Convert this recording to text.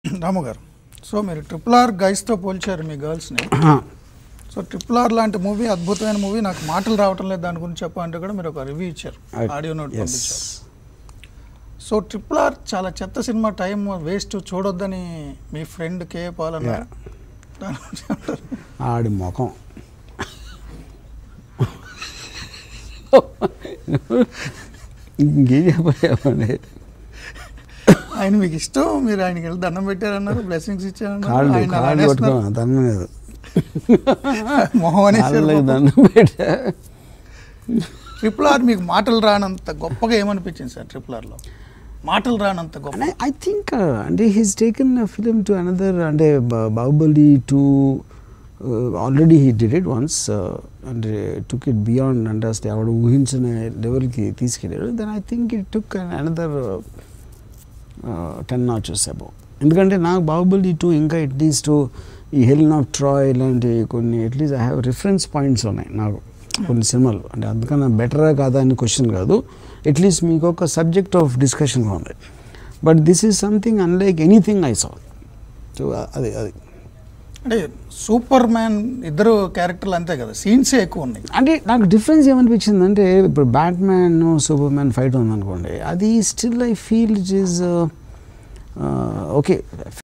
రాము గారు సో మీరు triple R గైస్తో పోల్చారు మీ గర్ల్స్ని సో ట్రిపుల్ ఆర్ లాంటి మూవీ అద్భుతమైన మూవీ నాకు మాటలు రావటం లేదు దాని గురించి చెప్పాలంటే కూడా మీరు ఒక రివ్యూ ఇచ్చారు ఆడియో నోట్ ఎస్ పంపించారు సో ట్రిపుల్ ఆర్ చాలా చెత్త సినిమా టైం వేస్ట్ చూడొద్దని మీ ఫ్రెండ్ కే పాల్ అన్నారు దాని గురించి ఏమంటారు? ఆడి ముఖం ఇంకేం చెప్పండి ఆయన మీకు ఇష్టం మీరు ఆయనకి వెళ్ళి దండం పెట్టారన్నారు బ్లెస్సింగ్స్ ఇచ్చారన్నారు కాళ్ళు ఆయన అలా కాళ్ళు అనేస్తున్నారు. కొట్టుకో దండం లేదు మొహం అనేసారు కాళ్ళకి పాపం. దండం పెట్టా ట్రిపుల్ ఆర్ మీకు మాటలు రానంత గొప్పగా ఏమనిపించింది సార్ ట్రిపుల్ ఆర్లో మాటలు రానంత గొప్ప ఐ థింక్ అంటే he's taken film to another అంటే Baahubali two already he did it once అంటే టుక్ ఇట్ బియాండ్ అంటే అసలు ఆవిడ ఊహించిన లెవెల్కి తీసుకెళ్ళాడు then I think it took another ten notches above ఎందుకంటే నాకు బాహుబలి టూ ఇంకా అట్లీస్ట్ ఈ హెల్ ఆఫ్ ట్రాయ్ ఇలాంటి కొన్ని at least I have reference points ఉన్నాయి నాకు కొన్ని సినిమాలు అంటే అందుకన్నా బెటరా కాదా అని క్వశ్చన్ కాదు అట్లీస్ట్ మీకు ఒక సబ్జెక్ట్ ఆఫ్ డిస్కషన్గా ఉంది but this is something unlike anything I saw so అది అది అంటే సూపర్ మ్యాన్ ఇద్దరు క్యారెక్టర్లు అంతే కదా సీన్సే ఎక్కువ ఉన్నాయి అంటే నాకు డిఫరెన్స్ ఏమనిపించింది అంటే ఇప్పుడు batman superman fight ఉందనుకోండి అది still I feel it is okay